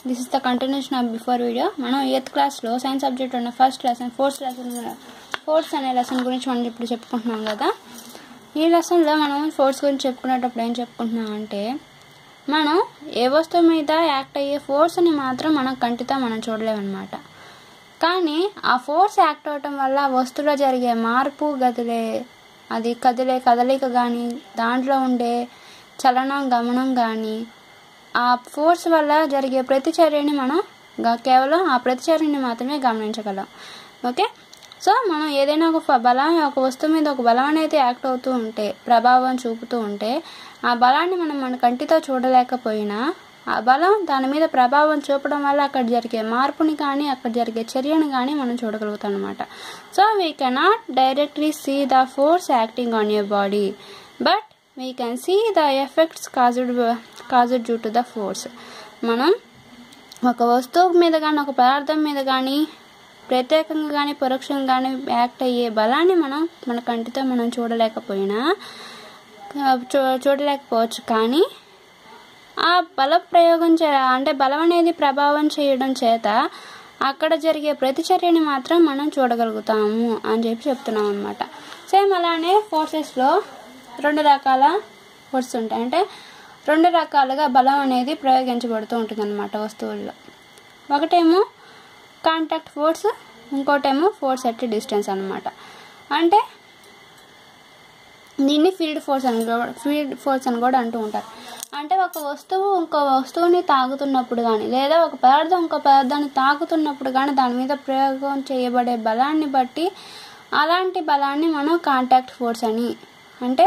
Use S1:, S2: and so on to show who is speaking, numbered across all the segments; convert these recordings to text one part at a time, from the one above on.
S1: this is the continuation of before video మనం eighth క్లాస్లో science subject ఉన్న first lesson fourth lesson fourth అనే lesson గురించి మనం ఇప్పుడు చెప్పుకుంటున్నాం కదా ఈ లెసన్లో మనం ఫోర్స్ గురించి చెప్పుకునేటప్పుడు ఏం చెప్పుకుంటున్నాం అంటే మనం ఏ వస్తువు మీద యాక్ట్ అయ్యే ఫోర్స్ని మాత్రం మనం కంటితో మనం చూడలేమన్నమాట కానీ ఆ ఫోర్స్ యాక్ట్ అవటం వల్ల ఆ వస్తువులో జరిగే మార్పు గదిలే అది కదిలే కదలిక కానీ దాంట్లో ఉండే చలనం గమనం కానీ ఆ ఫోర్స్ వల్ల జరిగే ప్రతిచర్యని మనం గ- కేవలం ఆ ప్రతిచర్యని మాత్రమే గమనించగలం ఓకే సో మనం ఏదైనా ఒక ఫ- బలం ఒక వస్తువు మీద ఒక బలం అనేది యాక్ట్ అవుతూ ఉంటే ప్రభావం చూపుతూ ఉంటే ఆ బలాన్ని మనం మన కంటితో చూడలేకపోయినా ఆ బలం దాని మీద ప్రభావం చూపడం వల్ల అక్కడ జరిగే మార్పుని కానీ అక్కడ జరిగే చర్యను కానీ మనం చూడగలుగుతాం అనమాట so we cannot directly see the force acting on your body but we can see the effects caused caused due to the force మనం ఒక వస్తువు మీద కానీ ఒక పదార్థం మీద కానీ ప్రత్యేకంగా కానీ పరోక్షంగా కానీ యాక్ట్ అయ్యే బలాన్ని మనం మన కంటితో మనం చూడలేకపోయినా ఆ, చూ చూడలేకపోవచ్చు కానీ ఆ బల ప్రయోగం చే అంటే బలం అనేది ప్రభావం చేయడం చేత అక్కడ జరిగే ప్రతిచర్యని మాత్రం మనం చూడగలుగుతాము అని చెప్పి చెప్తున్నాం అనమాట సేమ్ అలానే ఫోర్సెస్లో రెండు రకాల ఫోర్స్ ఉంటాయి అంటే రెండు రకాలుగా బలం అనేది ప్రయోగించబడుతూ ఉంటుంది అనమాట వస్తువుల్లో ఒకటేమో కాంటాక్ట్ ఫోర్స్ ఇంకోటేమో ఫోర్స్ ఎట్ డిస్టెన్స్ అనమాట అంటే దీన్ని ఫీల్డ్ ఫోర్స్ అని కూడా- ఫీల్డ్ ఫోర్స్ అని కూడా అంటూ ఉంటారు అంటే ఒక వస్తువు ఇంకో వస్తువుని తాకుతున్నప్పుడు కానీ లేదా ఒక పదార్థం ఇంకో పదార్థాన్ని తాకుతున్నప్పుడు కానీ దాని మీద ప్రయోగం చేయబడే బలాన్ని బట్టి అలాంటి బలాన్ని మనం కాంటాక్ట్ ఫోర్స్ అని అంటే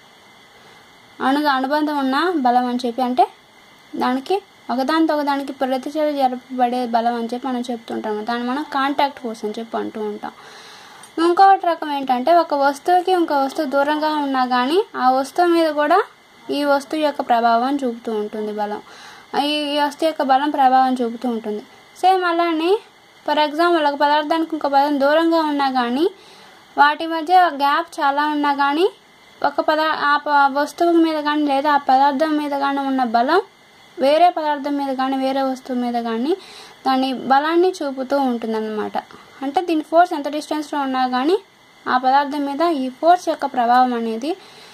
S1: అణు అనుబంధం ఉన్న బలం అని చెప్పి అంటే దానికి ఒకదానితో ఒకదానికి ప్రతిచర్య జరపబడే బలం అని చెప్పి మనం చెప్తుంటాం దాన్ని మనం కాంటాక్ట్ ఫోర్స్ అని చెప్పి అంటూ ఉంటాం ఇంకొకటి రకం ఏంటంటే ఒక వస్తువుకి ఇంకో వస్తువు దూరంగా ఉన్నా కానీ ఆ వస్తువు మీద కూడా ఈ వస్తువు యొక్క ప్రభావం చూపుతూ ఉంటుంది బలం ఈ ఈ వస్తువు యొక్క బలం ప్రభావం చూపుతూ ఉంటుంది సేమ్ అలానే ఫర్ ఎగ్జాంపుల్ ఒక పదార్థానికి ఇంకో పదార్థం దూరంగా ఉన్నా కానీ వాటి మధ్య గ్యాప్ చాలా ఉన్నా కానీ ఒక పదా ఆ ప- వస్తువు మీద కానీ లేదా ఆ పదార్థం మీద కానీ ఉన్న బలం వేరే పదార్థం మీద కానీ వేరే వస్తువు మీద కానీ దాని బలాన్ని చూపుతూ ఉంటుందన్నమాట అంటే దీని ఫోర్స్ ఎంత డిస్టెన్స్లో ఉన్నా కానీ ఆ పదార్థం మీద ఈ ఫోర్స్ యొక్క ప్రభావం అనేది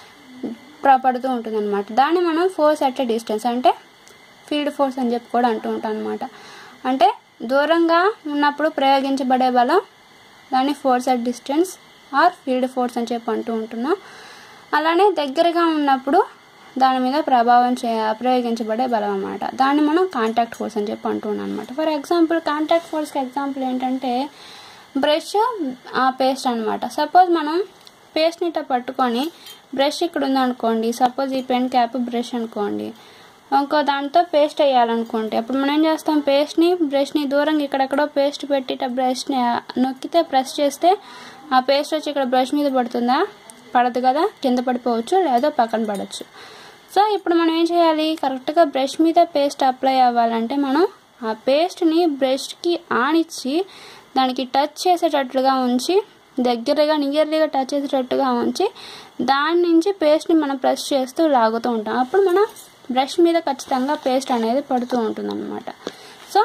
S1: ప్ర- పడుతూ ఉంటుందన్నమాట దాన్ని మనం ఫోర్స్ అట్ డిస్టెన్స్ అంటే ఫీల్డ్ ఫోర్స్ అని చెప్పి కూడా అంటూ ఉంటాం అనమాట అంటే దూరంగా ఉన్నప్పుడు ప్రయోగించబడే బలం దాన్ని force at distance or field force అని చెప్పి అంటూ ఉంటున్నాం అలానే దగ్గరగా ఉన్నప్పుడు దాని మీద ప్రభావం చే ప్రయోగించబడే బలం అన్నమాట దాన్ని మనం కాంటాక్ట్ ఫోర్స్ అని చెప్పి అంటున్నాం అనమాట ఫర్ ఎగ్జాంపుల్ కాంటాక్ట్ ఫోర్స్కి ఎగ్జాంపుల్ ఏంటంటే బ్రష్ ఆ పేస్ట్ అనమాట సపోజ్ మనం పేస్ట్ని ఇట్లా పట్టుకొని బ్రష్ ఇక్కడ ఉందనుకోండి సపోజ్ ఈ పెన్ క్యాప్ బ్రష్ అనుకోండి ఇంకో దాంతో పేస్ట్ వేయాలనుకోండి అప్పుడు మనం ఏం చేస్తాం పేస్ట్ని బ్రష్ని దూరంగా ఇక్కడెక్కడో పేస్ట్ పెట్టి ఇట్లా బ్రష్ని నొక్కితే ప్రెస్ చేస్తే ఆ పేస్ట్ వచ్చి ఇక్కడ బ్రష్ మీద పడుతుందా పడదు కదా కింద పడిపోవచ్చు లేదా పక్కన పడవచ్చు సో ఇప్పుడు మనం ఏం చేయాలి కరెక్ట్గా బ్రష్ మీద పేస్ట్ అప్లై అవ్వాలంటే మనం ఆ పేస్ట్ని బ్రష్కి ఆనిచ్చి దానికి టచ్ చేసేటట్లుగా ఉంచి దగ్గరగా నియర్లీగా టచ్ చేసేటట్టుగా ఉంచి దాని నుంచి పేస్ట్ని మనం ప్రెస్ చేస్తూ లాగుతూ ఉంటాం అప్పుడు మన బ్రష్ మీద ఖచ్చితంగా పేస్ట్ అనేది పడుతూ ఉంటుంది సో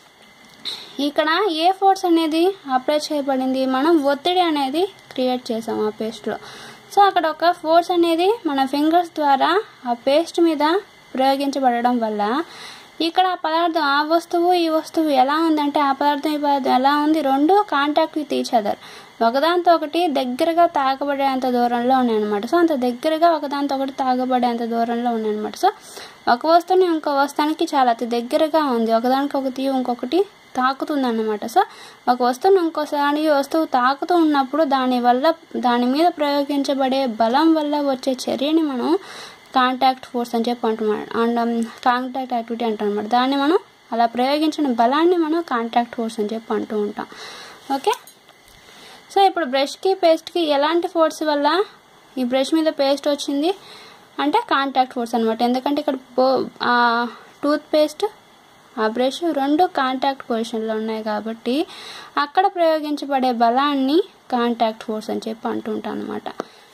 S1: ఇక్కడ ఏ ఫోర్స్ అనేది అప్లై చేయబడింది మనం ఒత్తిడి అనేది క్రియేట్ చేసాం ఆ పేస్ట్లో సో అక్కడ ఒక ఫోర్స్ అనేది మన ఫింగర్స్ ద్వారా ఆ పేస్ట్ మీద ప్రయోగించబడడం వల్ల ఇక్కడ ఆ పదార్థం ఆ వస్తువు ఈ వస్తువు ఎలా ఉందంటే ఆ పదార్థం ఈ పదార్థం ఎలా ఉంది రెండు కాంటాక్ట్ విత్ ఈచ్ అదర్ ఒకదాంతో ఒకటి దగ్గరగా తాకబడేంత దూరంలో ఉన్నాయన్నమాట సో అంత దగ్గరగా ఒకదాంతో ఒకటి తాగబడేంత దూరంలో ఉన్నాయన్నమాట సో ఒక వస్తువుని ఇంకో వస్తువునికి చాలా అతి దగ్గరగా ఉంది ఒకదానికి ఒకటి ఇంకొకటి తాకుతుంది అన్నమాట సో ఒక వస్తువుని ఇంకోసారి వస్తువు తాకుతూ ఉన్నప్పుడు దాని వల్ల దాని మీద ప్రయోగించబడే బలం వల్ల వచ్చే చర్యని మనం కాంటాక్ట్ ఫోర్స్ అని చెప్పి అంటున్నాం కాంటాక్ట్ యాక్టివిటీ అంటాం అనమాట దాన్ని మనం అలా ప్రయోగించిన బలాన్ని మనం కాంటాక్ట్ ఫోర్స్ అని చెప్పి అంటూ ఉంటాం ఓకే సో ఇప్పుడు బ్రష్కి పేస్ట్కి ఎలాంటి ఫోర్స్ వల్ల ఈ బ్రష్ మీద పేస్ట్ వచ్చింది అంటే కాంటాక్ట్ ఫోర్స్ అనమాట ఎందుకంటే ఇక్కడ పో టూత్ పేస్ట్ ఆ బ్రష్ రెండు కాంటాక్ట్ పొజిషన్లో ఉన్నాయి కాబట్టి అక్కడ ప్రయోగించబడే బలాన్ని కాంటాక్ట్ ఫోర్స్ అని చెప్పి అంటుంటాం అనమాట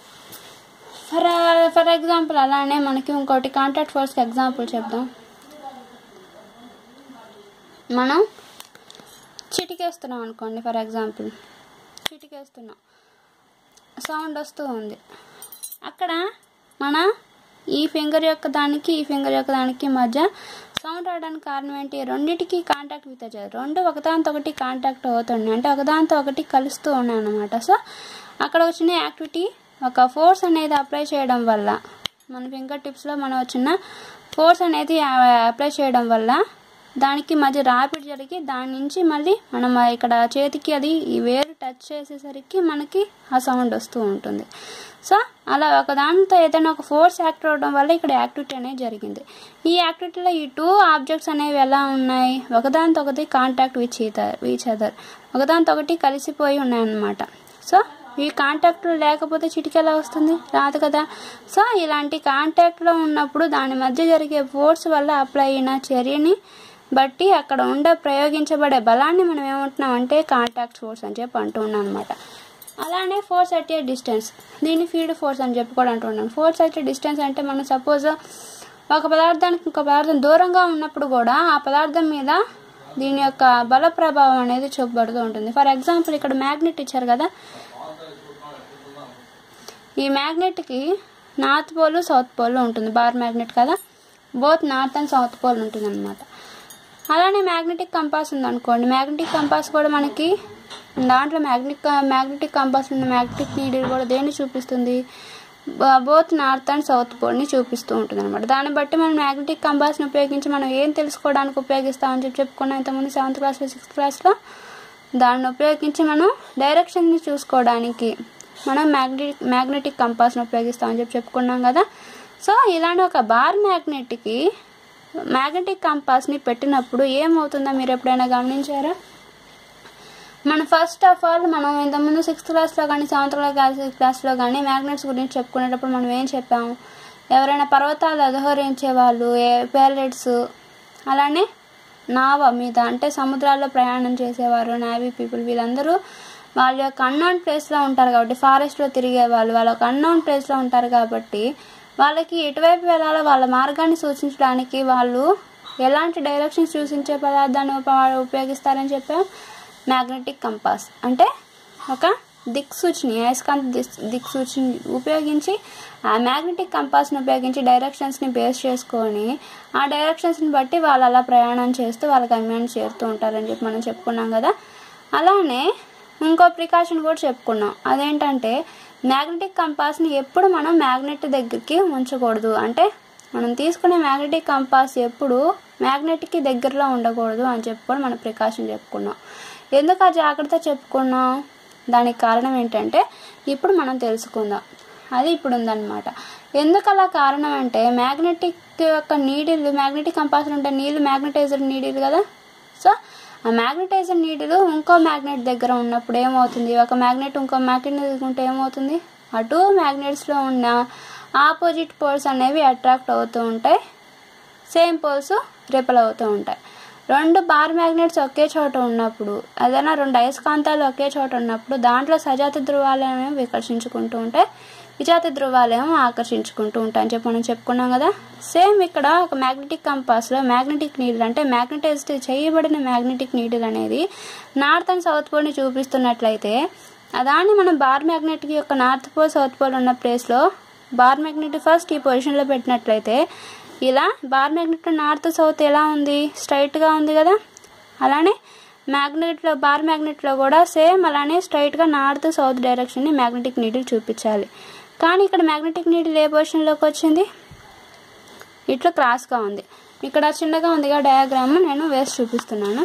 S1: ఫర్ ఫర్ ఎగ్జాంపుల్ అలానే మనకి ఇంకోటి కాంటాక్ట్ ఫోర్స్కి ఎగ్జాంపుల్ చెప్దాం మనం చిటికేస్తున్నాం అనుకోండి ఫర్ ఎగ్జాంపుల్ చిటికేస్తున్నాం సౌండ్ వస్తూ ఉంది అక్కడ మన ఈ ఫింగర్ యొక్క దానికి ఈ ఫింగర్ యొక్క దానికి మధ్య సౌండ్ రావడానికి కారణం ఏంటి రెండింటికి కాంటాక్ట్ విత్ వచ్చారు రెండు ఒకదానితో ఒకటి కాంటాక్ట్ అవుతున్నాయి అంటే ఒకదానితో ఒకటి కలుస్తూ ఉన్నాయి అన్నమాట సో అక్కడ వచ్చిన యాక్టివిటీ ఒక ఫోర్స్ అనేది అప్లై చేయడం వల్ల మన ఫింగర్ టిప్స్లో మనం వచ్చిన ఫోర్స్ అనేది అప్లై చేయడం వల్ల దానికి మధ్య రాపిడ్ జరిగి దాని నుంచి మళ్ళీ మనం ఇక్కడ చేతికి అది ఈ వేరు టచ్ చేసేసరికి మనకి ఆ సౌండ్ వస్తూ ఉంటుంది సో అలా ఒక దాంతో ఏదైనా ఒక ఫోర్స్ యాక్ట్ అవడం వల్ల ఇక్కడ యాక్టివిటీ అనేది జరిగింది ఈ యాక్టివిటీలో ఈ టూ ఆబ్జెక్ట్స్ అనేవి ఎలా ఉన్నాయి ఒకదానితో ఒకటి contact with either with other ఒకదానితో ఒకటి కలిసిపోయి ఉన్నాయన్నమాట సో ఈ కాంటాక్ట్ లేకపోతే చిటికి ఎలా వస్తుంది రాదు కదా సో ఇలాంటి కాంటాక్ట్లో ఉన్నప్పుడు దాని మధ్య జరిగే ఫోర్స్ వల్ల అప్లై అయిన చర్యని బట్టి అక్కడ ఉండే ప్రయోగించబడే బలాన్ని మనం ఏమంటున్నాం అంటే కాంటాక్ట్ ఫోర్స్ అని చెప్పి అంటూ ఉన్నాం అనమాట అలానే ఫోర్స్ అట్ ఏ డిస్టెన్స్ దీన్ని ఫీల్డ్ ఫోర్స్ అని చెప్పి కూడా అంటున్నాను ఫోర్స్ అట్ ఏ డిస్టెన్స్ అంటే మనం సపోజ్ ఒక పదార్థానికి ఇంకో పదార్థం దూరంగా ఉన్నప్పుడు కూడా ఆ పదార్థం మీద దీని యొక్క బల ప్రభావం అనేది చూపబడుతూ ఉంటుంది ఫర్ ఎగ్జాంపుల్ ఇక్కడ మ్యాగ్నెట్ ఇచ్చారు కదా ఈ మ్యాగ్నెట్కి నార్త్ పోల్ సౌత్ పోల్ ఉంటుంది బార్ మ్యాగ్నెట్ కదా both north and south pole ఉంటుంది అనమాట అలానే మ్యాగ్నెటిక్ కంపాస్ ఉందనుకోండి మ్యాగ్నెటిక్ కంపాస్ కూడా మనకి దాంట్లో మ్యాగ్నెటిక్ మ్యాగ్నెటిక్ కంపాస్ ఉన్న మ్యాగ్నెటిక్ నీడిల్ కూడా దేన్ని చూపిస్తుంది బోత్ నార్త్ అండ్ సౌత్ పోల్ని చూపిస్తూ ఉంటుంది అనమాట దాన్ని బట్టి మనం మ్యాగ్నెటిక్ కంపాస్ని ఉపయోగించి మనం ఏం తెలుసుకోవడానికి ఉపయోగిస్తామని చెప్పి చెప్పుకున్నాం ఇంతకుముందు సెవెంత్ క్లాస్లో సిక్స్త్ క్లాస్లో దాన్ని ఉపయోగించి మనం డైరెక్షన్ని చూసుకోవడానికి మనం మ్యాగ్నెటిక్ మ్యాగ్నెటిక్ కంపాస్ని ఉపయోగిస్తామని చెప్పి చెప్పుకున్నాం కదా సో ఇలాంటి ఒక బార్ మ్యాగ్నెట్కి మ్యాగ్నెటిక్ కంపాస్ని పెట్టినప్పుడు ఏమవుతుందో మీరు ఎప్పుడైనా గమనించారా మనం ఫస్ట్ ఆఫ్ ఆల్ మనం ఇంతకుముందు సిక్స్త్ క్లాస్లో కానీ సెవెంత్ క్లాస్ క్లాస్లో కానీ మ్యాగ్నెట్స్ గురించి చెప్పుకునేటప్పుడు మనం ఏం చెప్పాము ఎవరైనా పర్వతాలు అధహరించే వాళ్ళు పైలట్స్ అలానే నావ మీద అంటే సముద్రాల్లో ప్రయాణం చేసేవారు నావీ పీపుల్ వీళ్ళందరూ వాళ్ళ యొక్క అన్నోన్ ప్లేస్లో ఉంటారు కాబట్టి ఫారెస్ట్లో తిరిగే వాళ్ళు వాళ్ళ ఒక అన్నోన్ ప్లేస్లో ఉంటారు కాబట్టి వాళ్ళకి ఎటువైపు వెళ్ళాలో వాళ్ళ మార్గాన్ని సూచించడానికి వాళ్ళు ఎలాంటి డైరెక్షన్స్ సూచించే పదార్థాన్ని ఉప- ఉపయోగిస్తారని చెప్పాం మ్యాగ్నెటిక్ కంపాస్ అంటే ఒక దిక్సూచిని అయస్కాంత దిక్ దిక్సూచిని ఉపయోగించి ఆ మ్యాగ్నెటిక్ కంపాస్ని ఉపయోగించి డైరెక్షన్స్ని బేస్ చేసుకొని ఆ డైరెక్షన్స్ని బట్టి వాళ్ళు అలా ప్రయాణం చేస్తూ వాళ్ళ గమ్యాన్ని చేరుతూ ఉంటారని చెప్పి మనం చెప్పుకున్నాం కదా అలానే ఇంకో ప్రికాషన్ కూడా చెప్పుకున్నాం అదేంటంటే మ్యాగ్నెటిక్ కంపాస్ని ఎప్పుడు మనం మ్యాగ్నెట్ దగ్గరికి ఉంచకూడదు అంటే మనం తీసుకునే మ్యాగ్నెటిక్ కంపాస్ ఎప్పుడు మ్యాగ్నెట్కి దగ్గరలో ఉండకూడదు అని చెప్పి కూడా మనం ప్రికాషన్ చెప్పుకున్నాం ఎందుకు ఆ జాగ్రత్త చెప్పుకున్నాం దానికి కారణం ఏంటంటే ఇప్పుడు మనం తెలుసుకుందాం అది ఇప్పుడు ఉందన్నమాట ఎందుకు అలా కారణం అంటే మ్యాగ్నెటిక్ యొక్క నీడిల్ మ్యాగ్నెటిక్ కంపాస్లు ఉంటే నీళ్ళు మ్యాగ్నటైజర్ నీడిల్ కదా సో ఆ మ్యాగ్నటైజర్ నీడిల్ ఇంకో మ్యాగ్నెట్ దగ్గర ఉన్నప్పుడు ఏమవుతుంది ఒక మ్యాగ్నెట్ ఇంకో మ్యాగ్నెట్ తీసుకుంటే ఏమవుతుంది ఆ టూ మ్యాగ్నెట్స్లో ఉన్న ఆపోజిట్ పోల్స్ అనేవి అట్రాక్ట్ అవుతూ ఉంటాయి సేమ్ పోల్స్ రిపల్ అవుతూ ఉంటాయి రెండు బార్ మ్యాగ్నెట్స్ ఒకే చోట ఉన్నప్పుడు ఏదైనా రెండు అయస్కాంతాలు ఒకే చోట ఉన్నప్పుడు దాంట్లో సజాతి ధృవాలు అనేవి వికర్షించుకుంటూ ఉంటాయి విజాతి ధృవాలేమో ఆకర్షించుకుంటూ ఉంటాయి అని చెప్పి మనం చెప్పుకున్నాం కదా సేమ్ ఇక్కడ ఒక మ్యాగ్నెటిక్ కంపాస్లో మ్యాగ్నెటిక్ నీడిల్ అంటే మ్యాగ్నటైజ్డ్ చేయబడిన మ్యాగ్నెటిక్ నీడిల్ అనేది నార్త్ అండ్ సౌత్ పోల్ని చూపిస్తున్నట్లయితే దాన్ని మనం బార్ మ్యాగ్నెట్కి యొక్క నార్త్ పోల్ సౌత్ పోల్ ఉన్న ప్లేస్లో బార్ మ్యాగ్నెట్ ఫస్ట్ ఈ పొజిషన్లో పెట్టినట్లయితే ఇలా బార్ మ్యాగ్నెట్ నార్త్ సౌత్ ఎలా ఉంది స్ట్రైట్గా ఉంది కదా అలానే మ్యాగ్నెట్లో బార్ మ్యాగ్నెట్లో కూడా సేమ్ అలానే స్ట్రైట్గా నార్త్ సౌత్ డైరెక్షన్ని మ్యాగ్నెటిక్ నీడిల్ చూపించాలి కానీ ఇక్కడ మ్యాగ్నెటిక్ నీడిల్ ఏ పొజిషన్లోకి వచ్చింది ఇట్లా క్రాస్గా ఉంది ఇక్కడ చిన్నగా ఉందిగా డయాగ్రామ్ నేను వేసి చూపిస్తున్నాను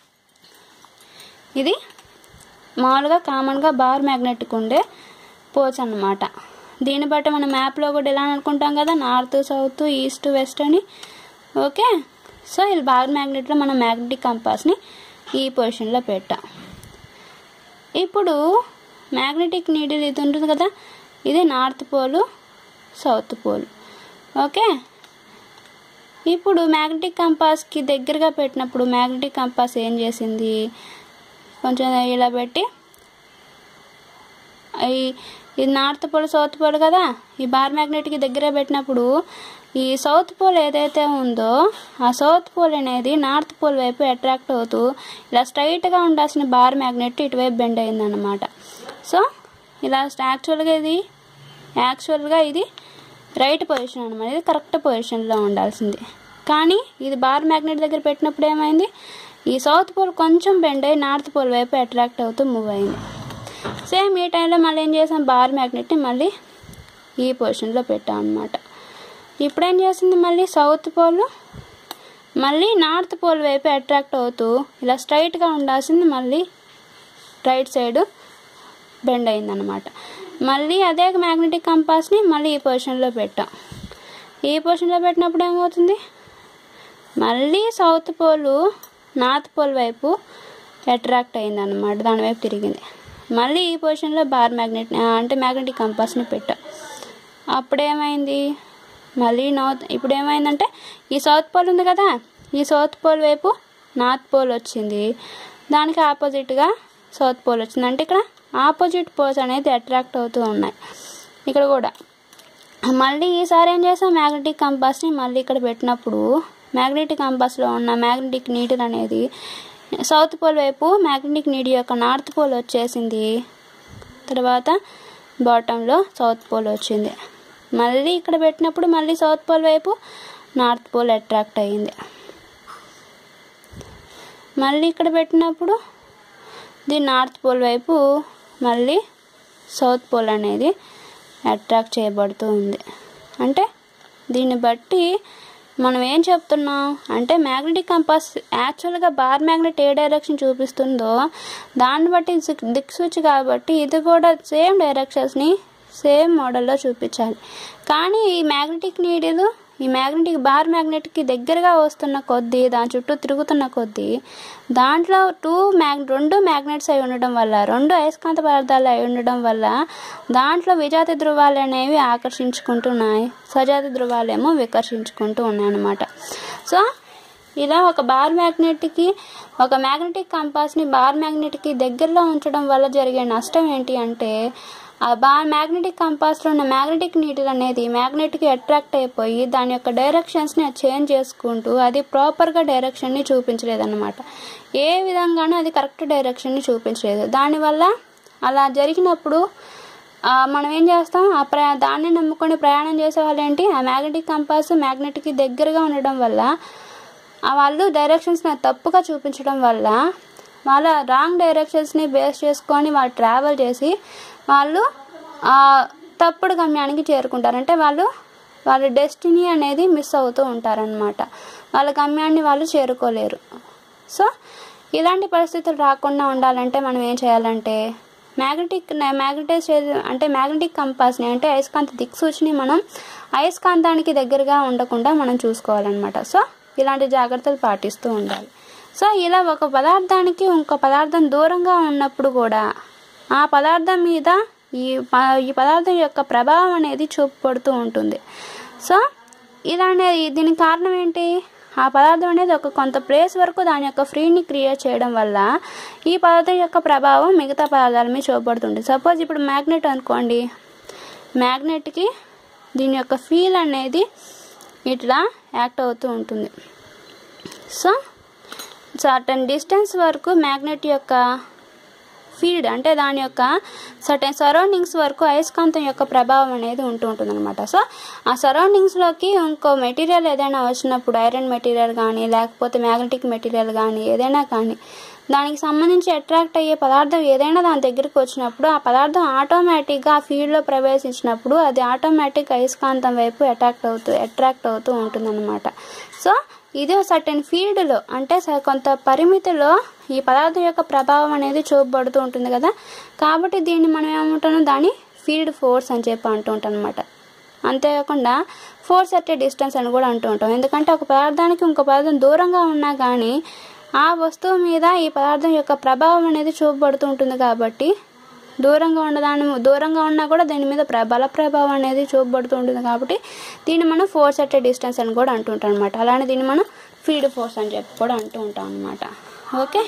S1: ఇది మామూలుగా కామన్గా బార్ మ్యాగ్నెట్కి ఉండే పోచ్ అన్నమాట దీన్ని బట్టి మనం మ్యాప్లో కూడా ఎలా అనుకుంటాం కదా నార్త్ సౌత్ ఈస్ట్ వెస్ట్ అని ఓకే సో ఇది బార్ మ్యాగ్నెట్లో మనం మ్యాగ్నెటిక్ కంపాస్ని ఈ పొజిషన్లో పెట్టాం ఇప్పుడు మ్యాగ్నెటిక్ నీడిల్ ఇది ఉంటుంది కదా ఇది north pole south pole okay ఇప్పుడు మ్యాగ్నెటిక్ కంపాస్కి దగ్గరగా పెట్టినప్పుడు మ్యాగ్నెటిక్ కంపాస్ ఏం చేసింది కొంచెం ఇలా పెట్టి ఈ ఇది నార్త్ పోల్ సౌత్ పోల్ కదా ఈ బార్ మ్యాగ్నెట్కి దగ్గర పెట్టినప్పుడు ఈ సౌత్ పోల్ ఏదైతే ఉందో ఆ సౌత్ పోల్ అనేది నార్త్ పోల్ వైపు అట్రాక్ట్ అవుతూ ఇలా స్ట్రైట్గా ఉండాల్సిన బార్ మ్యాగ్నెట్ ఇటువైపు బెండ్ అయిందన్నమాట సో ఇలా యాక్చువల్గా ఇది యాక్చువల్గా ఇది రైట్ పొజిషన్ అనమాట ఇది కరెక్ట్ పొజిషన్లో ఉండాల్సింది కానీ ఇది బార్ మ్యాగ్నెట్ దగ్గర పెట్టినప్పుడు ఏమైంది ఈ సౌత్ పోల్ కొంచెం బెండ్ అయ్యి నార్త్ పోల్ వైపు అట్రాక్ట్ అవుతూ మూవ్ అయింది సేమ్ ఈ టైంలో మళ్ళీ ఏం చేసాం బార్ మ్యాగ్నెట్ని మళ్ళీ ఈ పొజిషన్లో పెట్టాం అనమాట ఇప్పుడు ఏం చేసింది మళ్ళీ సౌత్ పోల్ మళ్ళీ నార్త్ పోల్ వైపు అట్రాక్ట్ అవుతూ ఇలా స్ట్రైట్గా ఉండాల్సింది మళ్ళీ రైట్ సైడ్ బెండ్ అయిందనమాట మళ్ళీ అదే మ్యాగ్నెటిక్ కంపాస్ని మళ్ళీ ఈ పొజిషన్లో పెట్టాం ఈ పొజిషన్లో పెట్టినప్పుడు ఏమవుతుంది మళ్ళీ సౌత్ పోలు నార్త్ పోల్ వైపు అట్రాక్ట్ అయింది అనమాట దాని వైపు తిరిగింది మళ్ళీ ఈ పొజిషన్లో బార్ మ్యాగ్నెట్ అంటే మ్యాగ్నెటిక్ కంపాస్ని పెట్టాం అప్పుడేమైంది మళ్ళీ నార్త్ ఇప్పుడు ఏమైందంటే ఈ సౌత్ పోల్ ఉంది కదా ఈ సౌత్ పోల్ వైపు నార్త్ పోల్ వచ్చింది దానికి ఆపోజిట్గా సౌత్ పోల్ వచ్చింది అంటే ఇక్కడ ఆపోజిట్ పోల్స్ అనేది అట్రాక్ట్ అవుతూ ఉన్నాయి ఇక్కడ కూడా మళ్ళీ ఈసారి ఏం చేసాం మ్యాగ్నెటిక్ కంపాస్ని మళ్ళీ ఇక్కడ పెట్టినప్పుడు మ్యాగ్నెటిక్ కంపాస్లో ఉన్న మ్యాగ్నెటిక్ నీడిల్ అనేది సౌత్ పోల్ వైపు మ్యాగ్నెటిక్ నీడి యొక్క నార్త్ పోల్ వచ్చేసింది తర్వాత బాటంలో సౌత్ పోల్ వచ్చింది మళ్ళీ ఇక్కడ పెట్టినప్పుడు మళ్ళీ సౌత్ పోల్ వైపు నార్త్ పోల్ అట్రాక్ట్ అయ్యింది మళ్ళీ ఇక్కడ పెట్టినప్పుడు దీని నార్త్ పోల్ వైపు మళ్ళీ సౌత్ పోల్ అనేది అట్రాక్ట్ చేయబడుతూ ఉంది అంటే దీన్ని బట్టి మనం ఏం చెప్తున్నాం అంటే మ్యాగ్నెటిక్ కంపాస్ యాక్చువల్గా బార్ మ్యాగ్నెట్ ఏ డైరెక్షన్ చూపిస్తుందో దాన్ని బట్టి దిక్- దిక్సూచి కాబట్టి ఇది కూడా సేమ్ డైరెక్షన్స్ని సేమ్ మోడల్లో చూపించాలి కానీ ఈ మ్యాగ్నెటిక్ నీడిల్ ఈ మ్యాగ్నెటిక్ బార్ మ్యాగ్నెట్కి దగ్గరగా వస్తున్న కొద్దీ దాని చుట్టూ తిరుగుతున్న కొద్దీ దాంట్లో టూ మ్యాగ్ రెండు మ్యాగ్నెట్స్ అయి ఉండడం వల్ల రెండు అయస్కాంత పదార్థాలు అయి ఉండడం వల్ల దాంట్లో విజాతి ధృవాలు అనేవి ఆకర్షించుకుంటున్నాయి సజాతి ధృవాలేమో వికర్షించుకుంటూ ఉన్నాయి అన్నమాట సో ఇలా ఒక బార్ మ్యాగ్నెట్కి ఒక మ్యాగ్నెటిక్ కంపాస్ని బార్ మ్యాగ్నెట్కి దగ్గరలో ఉంచడం వల్ల జరిగే నష్టం ఏంటి అంటే ఆ బార్ మ్యాగ్నెటిక్ కంపాస్లో ఉన్న మ్యాగ్నెటిక్ నీటిల్ అనేది మ్యాగ్నెట్కి అట్రాక్ట్ అయిపోయి దాని యొక్క డైరెక్షన్స్ని అది చేంజ్ చేసుకుంటూ అది ప్రాపర్గా డైరెక్షన్ని చూపించలేదన్నమాట ఏ విధంగానూ అది కరెక్ట్ డైరెక్షన్ని చూపించలేదు దానివల్ల అలా జరిగినప్పుడు ఆ, మనం ఏం చేస్తాం ఆ ప్రయా దాన్ని నమ్ముకొని ప్రయాణం చేసే వాళ్ళు ఏంటి ఆ మ్యాగ్నెటిక్ కంపాస్ మ్యాగ్నెట్కి దగ్గరగా ఉండడం వల్ల ఆ వాళ్ళు డైరెక్షన్స్ని తప్పుగా చూపించడం వల్ల వాళ్ళ రాంగ్ డైరెక్షన్స్ని బేస్ చేసుకొని వాళ్ళు ట్రావెల్ చేసి వాళ్ళు ఆ తప్పుడు గమ్యానికి చేరుకుంటారు అంటే వాళ్ళు వాళ్ళ డెస్టినీ అనేది మిస్ అవుతూ ఉంటారనమాట వాళ్ళ గమ్యాన్ని వాళ్ళు చేరుకోలేరు సో ఇలాంటి పరిస్థితులు రాకుండా ఉండాలంటే మనం ఏం చేయాలంటే మ్యాగ్నెటిక్ మ్యాగ్నెటైజ్ అంటే మ్యాగ్నెటిక్ కంపాస్ని అంటే అయస్కాంత దిక్సూచిని మనం అయస్కాంతానికి దగ్గరగా ఉండకుండా మనం చూసుకోవాలన్నమాట సో ఇలాంటి జాగ్రత్తలు పాటిస్తూ ఉండాలి సో ఇలా ఒక పదార్థానికి ఇంకో పదార్థం దూరంగా ఉన్నప్పుడు కూడా ఆ పదార్థం మీద ఈ ప- ఈ పదార్థం యొక్క ప్రభావం అనేది చూపబడుతూ ఉంటుంది సో ఇలానే దీనికి కారణం ఏంటి ఆ పదార్థం అనేది ఒక కొంత ప్లేస్ వరకు దాని యొక్క ఫ్రీని క్రియేట్ చేయడం వల్ల ఈ పదార్థం యొక్క ప్రభావం మిగతా పదార్థాల మీద చూపబడుతుంది సపోజ్ ఇప్పుడు మ్యాగ్నెట్ అనుకోండి మ్యాగ్నెట్కి దీని యొక్క ఫీల్ అనేది ఇట్లా యాక్ట్ అవుతూ ఉంటుంది సో సర్టన్ డిస్టెన్స్ వరకు మ్యాగ్నెట్ యొక్క ఫీల్డ్ అంటే దాని యొక్క సర్టెన్ సరౌండింగ్స్ వరకు అయస్కాంతం యొక్క ప్రభావం అనేది ఉంటూ ఉంటుంది అనమాట సో ఆ సరౌండింగ్స్లోకి ఇంకో మెటీరియల్ ఏదైనా వచ్చినప్పుడు ఐరన్ మెటీరియల్ కానీ లేకపోతే మ్యాగ్నెటిక్ మెటీరియల్ కానీ ఏదైనా కానీ దానికి సంబంధించి అట్రాక్ట్ అయ్యే పదార్థం ఏదైనా దాని దగ్గరికి వచ్చినప్పుడు ఆ పదార్థం ఆటోమేటిక్గా ఆ ఫీల్డ్లో ప్రవేశించినప్పుడు అది ఆటోమేటిక్ అయస్కాంతం వైపు అట్రాక్ట్ అవుతూ అట్రాక్ట్ అవుతూ ఉంటుందన్నమాట సో ఇది సర్టెన్ ఫీల్డ్లో అంటే స- కొంత పరిమితిలో ఈ పదార్థం యొక్క ప్రభావం అనేది చూపబడుతూ ఉంటుంది కదా కాబట్టి దీన్ని మనం ఏమంటున్నాం దాని ఫీల్డ్ ఫోర్స్ అని చెప్పి అంటూ ఉంటాం అనమాట అంతేకాకుండా ఫోర్స్ అట్ డిస్టెన్స్ అని కూడా అంటూ ఉంటాం ఎందుకంటే ఒక పదార్థానికి ఇంకో పదార్థం దూరంగా ఉన్నా కానీ ఆ వస్తువు మీద ఈ పదార్థం యొక్క ప్రభావం అనేది చూపబడుతూ ఉంటుంది కాబట్టి దూరంగా ఉన్నదాని దూరంగా ఉన్నా కూడా దీని మీద ప్ర బల ప్రభావం అనేది చూపబడుతూ ఉంటుంది కాబట్టి దీన్ని మనం ఫోర్స్ అట్ డిస్టెన్స్ అని కూడా అంటుంటాం అనమాట అలానే దీన్ని మనం ఫీల్డ్ ఫోర్స్ అని చెప్పి కూడా అంటూ ఉంటాం అనమాట ఓకే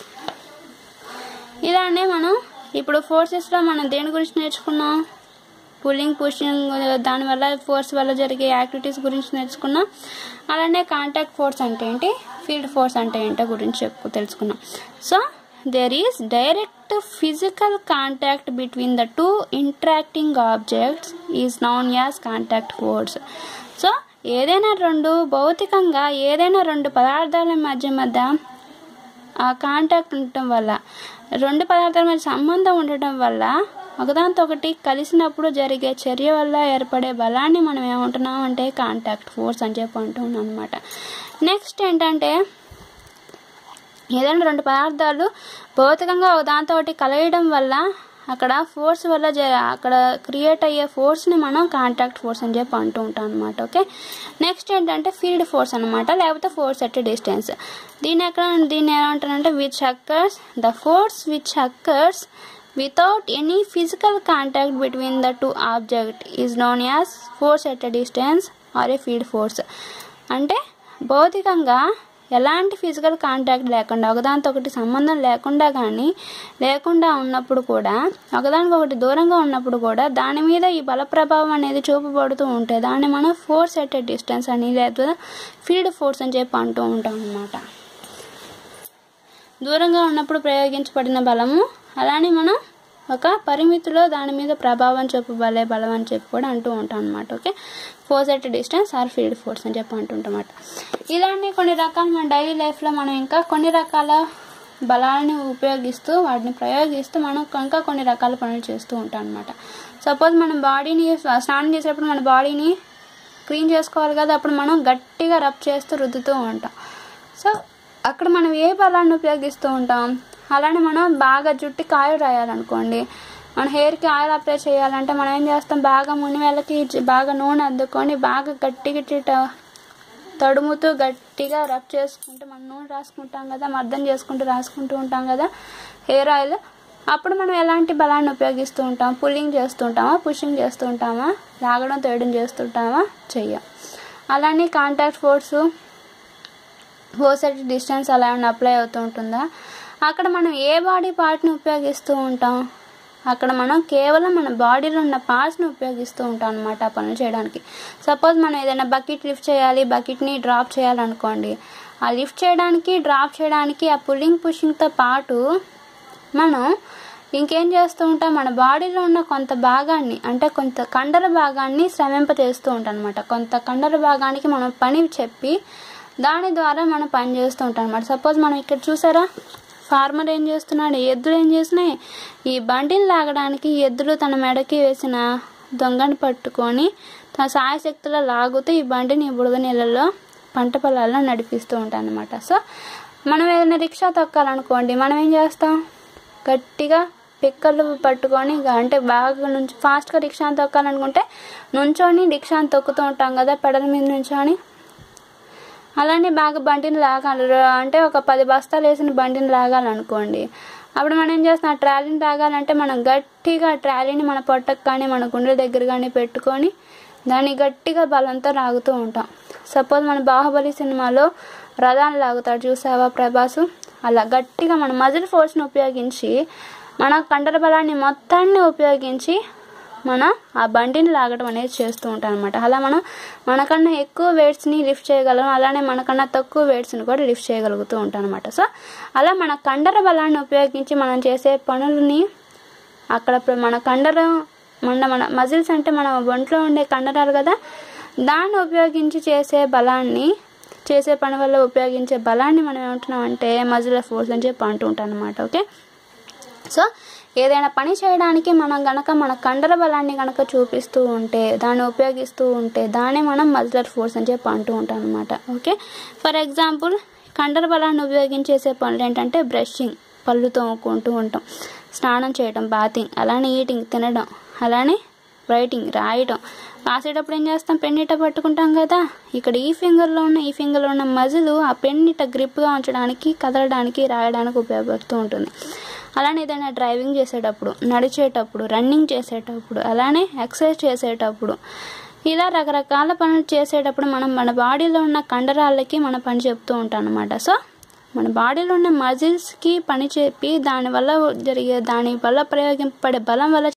S1: ఇలానే మనం ఇప్పుడు ఫోర్సెస్లో మనం దేని గురించి నేర్చుకున్నాం పుల్లింగ్ పుషింగ్ దానివల్ల ఫోర్స్ వల్ల జరిగే యాక్టివిటీస్ గురించి నేర్చుకున్నాం అలానే కాంటాక్ట్ ఫోర్స్ అంటే ఏంటి ఫీల్డ్ ఫోర్స్ అంటే ఏంటో గురించి చెప్పు తెలుసుకున్నాం so there is direct physical contact between the two interacting objects is known as contact force so ఏదైనా రెండు భౌతికంగా ఏదైనా రెండు పదార్థాల మధ్య మధ్య ఆ కాంటాక్ట్ ఉండటం వల్ల రెండు పదార్థాల మధ్య సంబంధం ఉండటం వల్ల ఒకదాంతో ఒకటి కలిసినప్పుడు జరిగే చర్య వల్ల ఏర్పడే బలాన్ని మనం ఏమంటున్నాం అంటే కాంటాక్ట్ ఫోర్స్ అని చెప్పి అంటున్నాం అనమాట నెక్స్ట్ ఏంటంటే ఏదైనా రెండు పదార్థాలు భౌతికంగా దాంతో ఒకటి కలయడం వల్ల అక్కడ ఫోర్స్ వల్ల జ అక్కడ క్రియేట్ అయ్యే ఫోర్స్ని మనం కాంటాక్ట్ ఫోర్స్ అని చెప్పి అంటూ ఉంటాం అనమాట ఓకే నెక్స్ట్ ఏంటంటే ఫీల్డ్ ఫోర్స్ అనమాట లేకపోతే ఫోర్స్ ఎట్ డిస్టెన్స్ దీని ఎక్కడ దీన్ని ఏమంటారంటే which occurs the force which occurs without any physical contact between the two object is known as force at distance or a field force అంటే భౌతికంగా ఎలాంటి ఫిజికల్ కాంటాక్ట్ లేకుండా ఒకదానితో ఒకటి సంబంధం లేకుండా కానీ లేకుండా ఉన్నప్పుడు కూడా ఒకదానికొకటి దూరంగా ఉన్నప్పుడు కూడా దాని మీద ఈ బల ప్రభావం అనేది చూపబడుతూ ఉంటే దాన్ని మనం ఫోర్స్ ఎట్ డిస్టెన్స్ అని లేదా ఫీల్డ్ ఫోర్స్ అని చెప్పి అంటూ ఉంటాం అన్నమాట దూరంగా ఉన్నప్పుడు ప్రయోగించబడిన బలము అలానే మనం ఒక పరిమితిలో దాని మీద ప్రభావం చూపబలే బలం అని చెప్పి కూడా అంటూ ఉంటాం అనమాట okay force at distance or field force అని చెప్పి అంటుంటామాట ఇలాంటి కొన్ని రకాల మన డైలీ లైఫ్లో మనం ఇంకా కొన్ని రకాల బలాన్ని ఉపయోగిస్తూ వాటిని ప్రయోగిస్తూ మనం ఇంకా కొన్ని రకాల పనులు చేస్తూ ఉంటాం అనమాట సపోజ్ మనం బాడీని స్నానం చేసేటప్పుడు మన బాడీని క్లీన్ చేసుకోవాలి కదా అప్పుడు మనం గట్టిగా రబ్ చేస్తూ రుద్దుతూ ఉంటాం సో అక్కడ మనం ఏ బలాన్ని ఉపయోగిస్తూ ఉంటాం అలానే మనం బాగా జుట్టుకి ఆయిల్ రాయాలనుకోండి మన హెయిర్కి ఆయిల్ అప్లై చేయాలంటే మనం ఏం చేస్తాం బాగా ముని వేళ్ళకి బాగా నూనె అద్దుకొని బాగా గట్టిగా ఇట్ట తడుముతూ గట్టిగా రబ్ చేసుకుంటూ మనం నూనె రాసుకుంటాం కదా మర్దం చేసుకుంటూ రాసుకుంటూ ఉంటాం కదా హెయిర్ ఆయిల్ అప్పుడు మనం ఎలాంటి బలాన్ని ఉపయోగిస్తూ ఉంటాం పుల్లింగ్ చేస్తూ ఉంటామా పుషింగ్ చేస్తూ ఉంటామా లాగడం తేయడం చేస్తుంటామా చెయ్యం అలానే contact force force at distance అలా ఏమైనా అప్లై అవుతూ ఉంటుందా అక్కడ మనం ఏ బాడీ పార్ట్ని ఉపయోగిస్తూ ఉంటాం అక్కడ మనం కేవలం మన బాడీలో ఉన్న పార్ట్స్ని ఉపయోగిస్తూ ఉంటాం అనమాట ఆ పనులు చేయడానికి సపోజ్ మనం ఏదైనా బకెట్ లిఫ్ట్ చేయాలి బకెట్ని డ్రాప్ చేయాలనుకోండి ఆ లిఫ్ట్ చేయడానికి డ్రాప్ చేయడానికి ఆ పుల్లింగ్ పుషింగ్తో పాటు మనం ఇంకేం చేస్తూ ఉంటాం మన బాడీలో ఉన్న కొంత భాగాన్ని అంటే కొంత కండర భాగాన్ని శ్రమింప చేస్తూ ఉంటాం అనమాట కొంత కండర భాగానికి మనం పని చెప్పి దాని ద్వారా మనం పని చేస్తూ ఉంటాం అనమాట సపోజ్ మనం ఇక్కడ చూసారా ఫార్మర్ ఏం చేస్తున్నాడు ఎద్దులు ఏం చేసినాయి ఈ బండిని లాగడానికి ఎద్దులు తన మెడకి వేసిన దొంగని పట్టుకొని తన సాయశక్తిలో లాగుతూ ఈ బండిని బుడద నీళ్ళలో పంట పొలాల్లో నడిపిస్తూ ఉంటాం అనమాట సో మనం ఏదైనా రిక్షా తొక్కాలనుకోండి మనం ఏం చేస్తాం గట్టిగా పిక్కలు పట్టుకొని అంటే బాగా నుంచి ఫాస్ట్గా రిక్షాని తొక్కాలనుకుంటే నుంచొని రిక్షాని తొక్కుతూ ఉంటాం కదా పెడల మీద నుంచొని అలానే బాగా బండిని లాగాలి అంటే ఒక పది బస్తాలు వేసిన బండిని లాగాలనుకోండి అప్పుడు మనం ఏం చేస్తాం ఆ ట్రాలీని లాగాలంటే మనం గట్టిగా ట్రాలీని మన పొట్టకు కానీ మన గుండెల దగ్గర కానీ పెట్టుకొని దాన్ని గట్టిగా బలంతో లాగుతూ ఉంటాం సపోజ్ మన బాహుబలి సినిమాలో రథాన్ని లాగుతాడు చూసావా ప్రభాసు అలా గట్టిగా మన మజిల్ ఫోర్స్ని ఉపయోగించి మన కండర బలాన్ని మొత్తాన్ని ఉపయోగించి మనం ఆ బండిని లాగడం అనేది చేస్తూ ఉంటాం అనమాట అలా మనం మనకన్నా ఎక్కువ వెయిట్స్ని లిఫ్ట్ చేయగలం అలానే మనకన్నా తక్కువ వెయిట్స్ని కూడా లిఫ్ట్ చేయగలుగుతూ ఉంటాం అనమాట సో అలా మన కండర బలాన్ని ఉపయోగించి మనం చేసే పనులని అక్కడ మన కండరం మన మన మజిల్స్ అంటే మన ఒంట్లో ఉండే కండరాలు కదా దాన్ని ఉపయోగించి చేసే బలాన్ని చేసే పని వల్ల ఉపయోగించే బలాన్ని మనం ఏమంటున్నాం అంటే మజిల్ ఫోర్స్ అని చెప్పి అంటూ ఉంటాం అనమాట ఓకే సో ఏదైనా పని చేయడానికి మనం గనక మన కండర బలాన్ని గనక చూపిస్తూ ఉంటే దాన్ని ఉపయోగిస్తూ ఉంటే దాన్ని మనం మజిలర్ ఫోర్స్ అని చెప్పి అంటూ ఉంటాం అనమాట ఓకే ఫర్ ఎగ్జాంపుల్ కండర బలాన్ని ఉపయోగించేసే పనులు ఏంటంటే బ్రషింగ్ పళ్ళు తోముకుంటూ ఉంటాం స్నానం చేయడం బాతింగ్ అలానే ఈటింగ్ తినడం అలానే రైటింగ్ రాయడం రాసేటప్పుడు ఏం చేస్తాం పెన్ ఇట పట్టుకుంటాం కదా ఇక్కడ ఈ ఫింగర్లో ఉన్న ఈ ఫింగర్లో ఉన్న మజిల్ ఆ పెన్ ఇట గ్రిప్గా ఉంచడానికి కదలడానికి రాయడానికి ఉపయోగపడుతూ ఉంటుంది అలానే ఏదైనా డ్రైవింగ్ చేసేటప్పుడు నడిచేటప్పుడు రన్నింగ్ చేసేటప్పుడు అలానే ఎక్సర్సైజ్ చేసేటప్పుడు ఇలా రకరకాల పనులు చేసేటప్పుడు మనం మన బాడీలో ఉన్న కండరాలకి మన పని చెప్తూ ఉంటాం అనమాట సో మన బాడీలో ఉన్న మజిల్స్కి పని చెప్పి దానివల్ల జరిగే దాని వల్ల ప్రయోగింపబడే బలం వల్ల